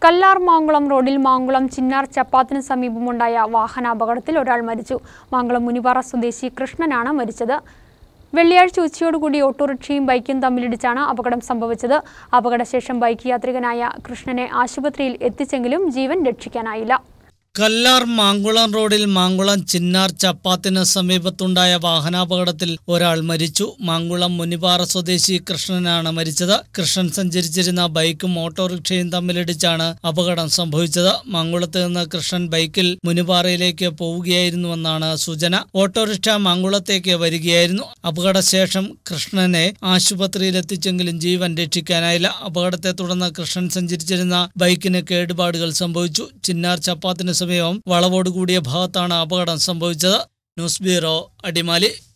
കല്ലാർ മാങ്കുളം റോഡിൽ മാങ്കുളം ചിന്നാർ ചപ്പാത്തിന് സമീപമുണ്ടായ വാഹനാപകടത്തിൽ ഒരാൾ മരിച്ചു മാങ്കുളം മുനിപാറ സ്വദേശി കൃഷ്ണനാണ് മരിച്ചത് വെള്ളിയാഴ്ച ഉച്ചയോടുകൂടി ഓട്ടോറിക്ഷയും ബൈക്കും തമ്മിലിടിച്ചാണ് അപകടം സംഭവിച്ചത് അപകടശേഷം ബൈക്ക് യാത്രികനായ കൃഷ്ണനെ ആശുപത്രിയിൽ എത്തിച്ചെങ്കിലും ജീവൻ രക്ഷിക്കാനായില്ല കല്ലാർ മാങ്കുളം റോഡിൽ മാങ്കുളം ചിന്നാർ ചപ്പാത്തിന് സമീപത്തുണ്ടായ വാഹനാപകടത്തിൽ ഒരാൾ മരിച്ചു മാങ്കുളം മുനിപാറ സ്വദേശി കൃഷ്ണനാണ് മരിച്ചത് കൃഷ്ണൻ സഞ്ചരിച്ചിരുന്ന ബൈക്കും ഓട്ടോറിക്ഷയും തമ്മിലിടിച്ചാണ് അപകടം സംഭവിച്ചത് മാങ്കുളത്ത് നിന്ന് കൃഷ്ണൻ ബൈക്കിൽ മുനിപാറയിലേക്ക് പോവുകയായിരുന്നുവെന്നാണ് സൂചന ഓട്ടോറിക്ഷ മാങ്കുളത്തേക്ക് വരികയായിരുന്നു അപകടശേഷം കൃഷ്ണനെ ആശുപത്രിയിലെത്തിച്ചെങ്കിലും ജീവൻ രക്ഷിക്കാനായില്ല അപകടത്തെ തുടർന്ന് കൃഷ്ണൻ സഞ്ചരിച്ചിരുന്ന ബൈക്കിന് കേടുപാടുകൾ സംഭവിച്ചു ചിന്നാർ ചപ്പാത്തിന് സമീപം വളവോടുകൂടിയ ഭാഗത്താണ് അപകടം സംഭവിച്ചത് ന്യൂസ് ബ്യൂറോ അടിമാലി